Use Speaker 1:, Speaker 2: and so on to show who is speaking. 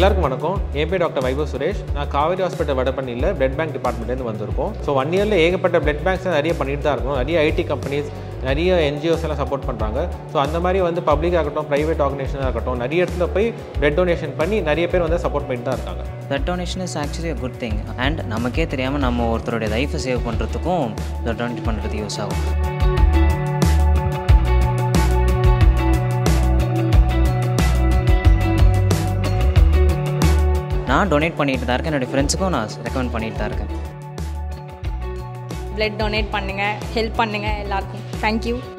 Speaker 1: எல்லாருக்கும் வணக்கம் என் பேர் டாக்டர் வைபவ் சுரேஷ் நான் காவேரி ஹாஸ்பிட்டல் வடபண்ணியில் பிளட் பேங்க் டிபார்ட்மெண்ட்லேருந்து வந்திருக்கோம் ஸோ ஒன் இயரில் ஏகப்பட்ட பிளட் பேங்க்ஸ் நிறைய பண்ணிட்டு தான் இருக்கும் நிறைய ஐடி கம்பெனிஸ் நிறைய என்ஜிஓஸ் எல்லாம் சப்போர்ட் பண்ணுறாங்க ஸோ அந்த மாதிரி வந்து பப்ளிக் ஆகட்டும் ப்ரைவேட் ஆர்கனைசேஷனாக இருக்கட்டும் நிறைய இடத்துல போய் பிளட் டொனேஷன் பண்ணி நிறைய பேர் வந்து சப்போர்ட் பண்ணிட்டு தான் இருக்காங்க
Speaker 2: blood donation is actually a good thing and நமக்கே தெரியாமல் நம்ம ஒருத்தருடைய லைஃப்பை சேவ் பண்ணுறதுக்கும் பிளட் டொனேட் பண்ணுறது யூஸ் ஆகும் நான் டொனேட் பண்ணிட்டு தான் இருக்கேன் என்னுடைய ஃப்ரெண்ட்ஸுக்கும் நான் ரெக்கமெண்ட் பண்ணிட்டு தான் இருக்கேன்
Speaker 3: பிளட் டொனேட் பண்ணுங்கள் ஹெல்ப் பண்ணுங்கள் எல்லாருக்கும் தேங்க்யூ